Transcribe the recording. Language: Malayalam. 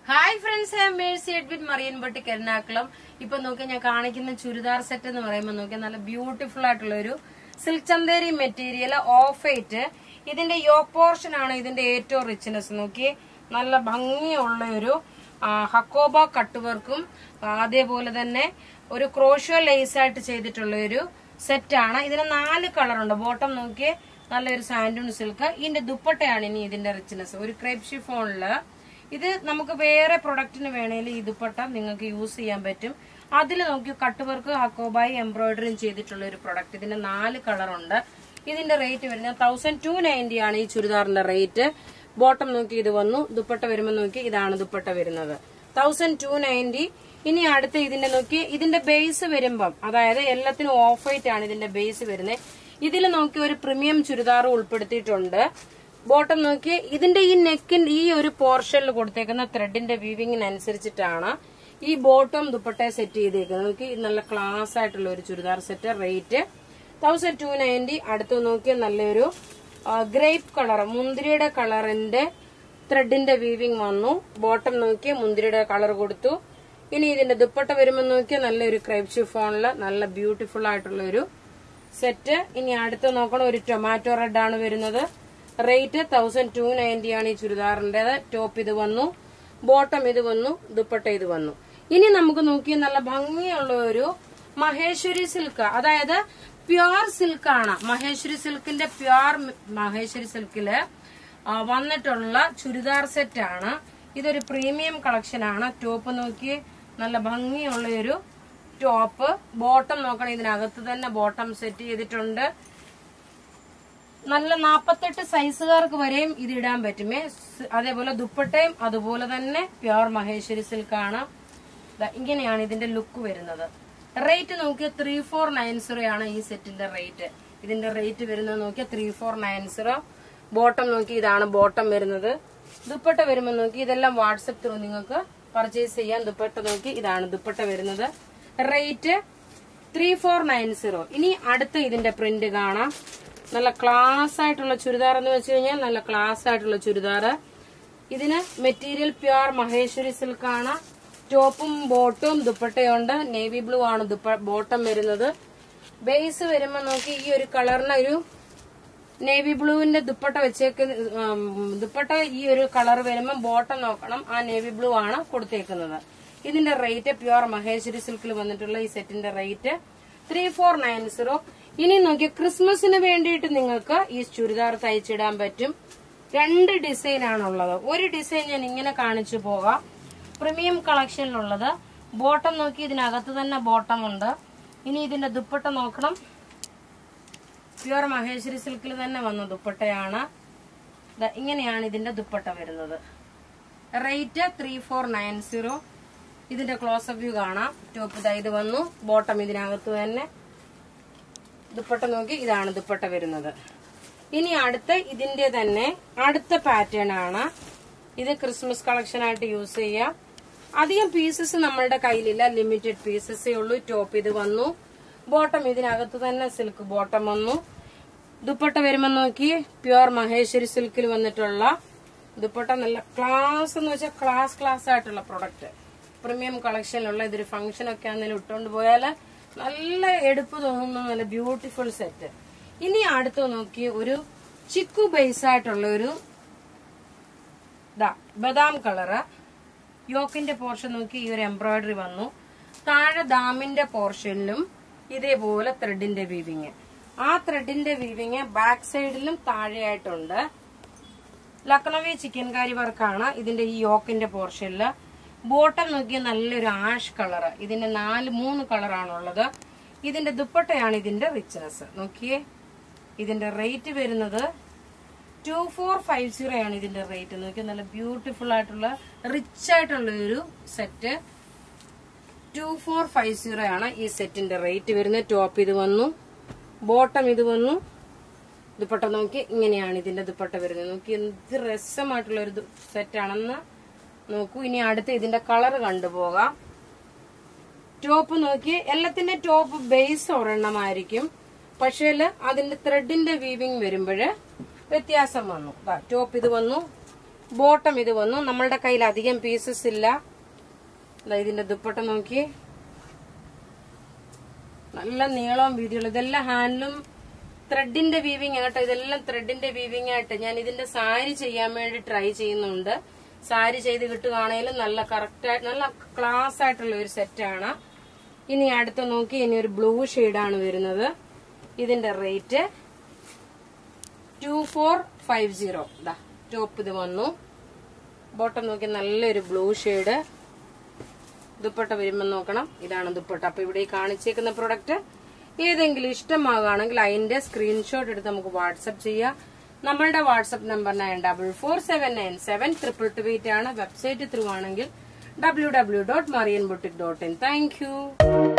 hi friends I Mercy Edwin Marian boutique Ernakulam ഇപ്പൊ നോക്കി ഞാൻ കാണിക്കുന്ന ചുരിദാർ സെറ്റ് എന്ന് പറയുമ്പോൾ നോക്കി നല്ല ബ്യൂട്ടിഫുൾ ആയിട്ടുള്ള ഒരു silk Chanderi material off white ഇതിന്റെ യോക്ക് പോർഷൻ ആണ് ഇതിന്റെ ഏറ്റവും റിച്ച്നെസ് നോക്കി നല്ല ഭംഗിയുള്ള ഒരു ആ, ഹക്കോബ കട്ട് വർക്കും അതേപോലെ തന്നെ ഒരു ക്രോഷ്യോ ലേസ് ആയിട്ട് ചെയ്തിട്ടുള്ള ഒരു സെറ്റ് ആണ് ഇതിന് നാല് കളർ ഉണ്ട് ബോട്ടം നോക്കിയേ നല്ലൊരു സാൻഡൂൺ സിൽക്ക് ഇതിന്റെ ദുപ്പട്ടയാണ് ഇനി ഇതിന്റെ റിച്ച്നെസ് ഒരു ക്രേപ്പ് ഷിഫോണില് ഇത് നമുക്ക് വേറെ പ്രൊഡക്റ്റിന് വേണേൽ ഈ ദുപ്പട്ട നിങ്ങൾക്ക് യൂസ് ചെയ്യാൻ പറ്റും അതിൽ നോക്കി കട്ട് വർക്ക് ഹക്കോബായി എംബ്രോയിഡറിയും ചെയ്തിട്ടുള്ള ഒരു പ്രൊഡക്റ്റ് ഇതിന്റെ നാല് കളർ ഉണ്ട് ഇതിന്റെ റേറ്റ് വരുന്നത് തൗസൻഡ് ടു നയൻറ്റി ആണ് ഈ ചുരിദാറിന്റെ റേറ്റ് ബോട്ടം നോക്കി ഇത് വന്നു ദുപ്പട്ട വരുമ്പോൾ നോക്കി ഇതാണ് ദുപ്പട്ട വരുന്നത് തൗസൻഡ് ടു നയൻറ്റി ഇനി അടുത്ത ഇതിന്റെ നോക്കി ഇതിന്റെ ബേസ് വരുമ്പം അതായത് എല്ലാത്തിനും ഓഫ് വൈറ്റ് ആണ് ഇതിന്റെ ബേസ് വരുന്നത് ഇതിൽ നോക്കി ഒരു പ്രീമിയം ചുരിദാർ ഉൾപ്പെടുത്തിയിട്ടുണ്ട് ബോട്ടം നോക്കി ഇതിന്റെ ഈ നെക്കിന്റെ ഈ ഒരു പോർഷനിൽ കൊടുത്തേക്കുന്ന ത്രെഡിന്റെ വീവിങ്ങിനനുസരിച്ചിട്ടാണ് ഈ ബോട്ടം ദുപ്പട്ടെ സെറ്റ് ചെയ്തേക്കുന്നത് നോക്കി ഇത് നല്ല ക്ലാസ് ആയിട്ടുള്ള ഒരു churidar set rate thousand two ninety അടുത്ത് നോക്കിയ നല്ലൊരു ഗ്രേപ്പ് കളർ മുന്തിരിയുടെ കളറിന്റെ ത്രെഡിന്റെ വീവിങ് വന്നു ബോട്ടം നോക്കി മുന്തിരിയുടെ കളർ കൊടുത്തു ഇനി ഇതിന്റെ ദുപ്പട്ട വരുമ്പോൾ നോക്കിയാൽ നല്ലൊരു ക്രൈപ്പ് ഷിഫോണില് നല്ല ബ്യൂട്ടിഫുൾ ആയിട്ടുള്ള ഒരു സെറ്റ് ഇനി അടുത്ത് നോക്കണം ഒരു ടൊമാറ്റോ റെഡ് ആണ് വരുന്നത് റേറ്റ് തൗസൻഡ് ടു നയൻറ്റി ആണ് ഈ ചുരിദാറിന്റേത് ടോപ്പ് ഇത് വന്നു ബോട്ടം ഇത് വന്നു ദുപ്പട്ട ഇത് വന്നു ഇനി നമുക്ക് നോക്കിയാൽ നല്ല ഭംഗിയുള്ള ഒരു മഹേശ്വരി സിൽക്ക് അതായത് പ്യുർ സിൽക്ക് ആണ് മഹേശ്വരി സിൽക്കിന്റെ പ്യുർ മഹേശ്വരി സിൽക്കില് ആ, വന്നിട്ടുള്ള ചുരിദാർ സെറ്റ് ആണ് ഇതൊരു പ്രീമിയം കളക്ഷൻ ആണ് ടോപ്പ് നോക്കി നല്ല ഭംഗിയുള്ള ഒരു ടോപ്പ് ബോട്ടം നോക്കണം ഇതിനകത്ത് തന്നെ ബോട്ടം സെറ്റ് ചെയ്തിട്ടുണ്ട് നല്ല നാപ്പത്തെട്ട് സൈസുകാർക്ക് വരെയും ഇത് ഇടാൻ പറ്റുമേ സ് അതേപോലെ ദുപ്പട്ടയും അതുപോലെ തന്നെ പ്യുർ മഹേശ്വരി സിൽക്കാണ് ദാ ഇങ്ങനെയാണ് ഇതിന്റെ ലുക്ക് വരുന്നത് റേറ്റ് നോക്കിയാൽ ത്രീ ഫോർ നയൻ സീറോ ആണ് ഈ സെറ്റിന്റെ റേറ്റ് ഇതിന്റെ റേറ്റ് വരുന്നത് നോക്കിയാൽ three four nine zero bottom നോക്കി ഇതാണ് ബോട്ടം വരുന്നത് ദുപ്പട്ട വരുമ്പോൾ നോക്കി ഇതെല്ലാം വാട്സപ്പ് ത്രൂ നിങ്ങൾക്ക് പർച്ചേസ് ചെയ്യാൻ ദുപ്പട്ട നോക്കി ഇതാണ് ദുപ്പട്ട വരുന്നത് rate three four nine zero ഇനി അടുത്ത ഇതിന്റെ പ്രിന്റ് കാണാം നല്ല ക്ലാസ് ആയിട്ടുള്ള ചുരിദാർ എന്ന് വെച്ച് കഴിഞ്ഞാൽ നല്ല ക്ലാസ് ആയിട്ടുള്ള ചുരിദാർ ഇതിന് മെറ്റീരിയൽ പ്യുർ മഹേശ്വരി സിൽക്ക് ആണ് ടോപ്പും ബോട്ടും ദുപ്പട്ടയുണ്ട് നേവി ബ്ലൂ ആണ് ദുപ്പ- ബോട്ടം വരുന്നത് ബേസ് വരുമ്പോ നോക്കി ഈ ഒരു കളറിന് ഒരു നേവി ബ്ലൂവിന്റെ ദുപ്പട്ട വെച്ചേക്ക് ഉം, ദുപ്പട്ട ഈ ഒരു കളർ വരുമ്പോൾ ബോട്ടം നോക്കണം ആ നേവി ബ്ലൂ ആണ് കൊടുത്തേക്കുന്നത് ഇതിന്റെ റേറ്റ് പ്യുർ മഹേശ്വരി സിൽക്കിൽ വന്നിട്ടുള്ള ഈ സെറ്റിന്റെ rate three four nine zero ഇനി നോക്കി ക്രിസ്മസിന് വേണ്ടിയിട്ട് നിങ്ങൾക്ക് ഈ ചുരിദാർ തയ്ച്ചിടാൻ പറ്റും രണ്ട് ഡിസൈൻ ആണുള്ളത് ഒരു ഡിസൈൻ ഞാൻ ഇങ്ങനെ കാണിച്ചു പോകാം പ്രീമിയം കളക്ഷനിലുള്ളത് ബോട്ടം നോക്കി ഇതിനകത്ത് തന്നെ ബോട്ടം ഉണ്ട് ഇനി ഇതിന്റെ ദുപ്പട്ട നോക്കണം പ്യുർ മഹേശ്വരി സിൽക്കിൽ തന്നെ വന്ന ദുപ്പട്ടയാണ് ദാ ഇങ്ങനെയാണ് ഇതിന്റെ ദുപ്പട്ട വരുന്നത് rate three four nine zero ഇതിന്റെ ക്ലോസപ്പ് വ്യൂ കാണാം ടോപ്പ് ഇതാ ഇത് വന്നു ബോട്ടം ഇതിനകത്ത് തന്നെ ദുപ്പട്ട നോക്കി ഇതാണ് ദുപ്പട്ട വരുന്നത് ഇനി അടുത്ത ഇതിന്റെ തന്നെ അടുത്ത പാറ്റേൺ ആണ് ഇത് ക്രിസ്മസ് കളക്ഷൻ ആയിട്ട് യൂസ് ചെയ്യാം അധികം പീസസ് നമ്മളുടെ കയ്യിലില്ല ലിമിറ്റഡ് പീസസേ ഉള്ളൂ ടോപ്പ് ഇത് വന്നു ബോട്ടം ഇതിനകത്ത് തന്നെ സിൽക്ക് ബോട്ടം വന്നു ദുപ്പട്ട വരുമ്പോൾ നോക്കി പ്യുർ മഹേശ്വരി സിൽക്കിൽ വന്നിട്ടുള്ള ദുപ്പട്ട നല്ല ക്ലാസ് എന്ന് വെച്ചാൽ ക്ലാസ് ക്ലാസ് ആയിട്ടുള്ള പ്രൊഡക്റ്റ് പ്രീമിയം കളക്ഷനിലുള്ള ഇതൊരു ഫംഗ്ഷൻ ഒക്കെ ആണെങ്കിലും ഇട്ടുകൊണ്ട് പോയാൽ നല്ല എടുപ്പ് തോന്നുന്ന നല്ല ബ്യൂട്ടിഫുൾ സെറ്റ് ഇനി അടുത്ത് നോക്കി ഒരു ചിക്കു ബേസ് ആയിട്ടുള്ള ഒരു ദാ ബദാം കളറ് യോക്കിന്റെ പോർഷൻ നോക്കി ഈ ഒരു എംബ്രോയിഡറി വന്നു താഴെ ദാമിന്റെ പോർഷനിലും ഇതേപോലെ ത്രെഡിന്റെ വീവിങ് ആ ത്രെഡിന്റെ വീവിങ് ബാക്ക് സൈഡിലും താഴെയായിട്ടുണ്ട് ലക്നവി ചിക്കൻ കാരി വർക്കാണ് ഇതിന്റെ ഈ യോക്കിന്റെ പോർഷനില് ബോട്ടം നോക്കിയ നല്ലൊരു ആഷ് കളറ് ഇതിന്റെ നാല് മൂന്ന് കളറാണുള്ളത് ഇതിന്റെ ദുപ്പട്ടയാണ് ഇതിന്റെ റിച്ച്നെസ് നോക്കിയേ ഇതിന്റെ റേറ്റ് വരുന്നത് ടു ഫോർ ഫൈവ് സീറോ ആണ് ഇതിന്റെ റേറ്റ് നോക്കി നല്ല ബ്യൂട്ടിഫുൾ ആയിട്ടുള്ള റിച്ച് ആയിട്ടുള്ള ഒരു set two four five zero ആണ് ഈ സെറ്റിന്റെ റേറ്റ് വരുന്നത് ടോപ്പ് ഇത് വന്നു ബോട്ടം ഇത് വന്നു ദുപ്പട്ട നോക്കി ഇങ്ങനെയാണ് ഇതിന്റെ ദുപ്പട്ട വരുന്നത് നോക്കി എന്ത് രസമായിട്ടുള്ള ഒരു സെറ്റ് ആണെന്ന് നോക്കൂ ഇനി അടുത്ത് ഇതിന്റെ കളർ കണ്ടുപോകാം ടോപ്പ് നോക്കി എല്ലാത്തിന്റെ ടോപ്പ് ബേസ് ഒരെണ്ണമായിരിക്കും പക്ഷേ അതിന്റെ ത്രെഡിന്റെ വീവിങ് വരുമ്പോൾ വ്യത്യാസം വന്നു ടോപ്പ് ഇത് വന്നു ബോട്ടം ഇത് വന്നു നമ്മളുടെ കയ്യിൽ അധികം പീസസ് ഇല്ല ദാ ഇതിന്റെ ദുപ്പട്ട നോക്കി നല്ല നീളവും വീതിയുള്ള ഇതെല്ലാം ഹാൻഡ്ലൂം ത്രെഡിന്റെ വീവിങ് ആട്ടോ ഇതെല്ലാം ത്രെഡിന്റെ വീവിങ് ആയിട്ട് ഞാൻ ഇതിന്റെ സാരി ചെയ്യാൻ വേണ്ടി ട്രൈ ചെയ്യുന്നുണ്ട് സാരി ചെയ്ത് കിട്ടുകയാണെങ്കിലും നല്ല കറക്റ്റ് ആയിട്ട് നല്ല ക്ലാസ് ആയിട്ടുള്ള ഒരു സെറ്റാണ് ഇനി അടുത്ത് നോക്കി ഇനി ഒരു ബ്ലൂ ആണ് വരുന്നത് ഇതിന്റെ rate two four five zero ഇതാ ടോപ്പ് ഇത് വന്നു ബോട്ടം നോക്കി നല്ലൊരു ബ്ലൂ ഷെയ്ഡ് ദുപ്പട്ട വരുമ്പോൾ നോക്കണം ഇതാണ് ദുപ്പട്ട അപ്പൊ ഇവിടെ ഈ കാണിച്ചേക്കുന്ന പ്രൊഡക്റ്റ് ഏതെങ്കിലും ഇഷ്ടമാകുകയാണെങ്കിൽ അതിന്റെ സ്ക്രീൻഷോട്ട് എടുത്ത് നമുക്ക് വാട്സപ്പ് ചെയ്യാം നമ്മളുടെ WhatsApp number nine double four seven nine seven triple two eight ആണ് വെബ്സൈറ്റ് ത്രൂ ആണെങ്കിൽ W W dot Marian boutique dot in thank U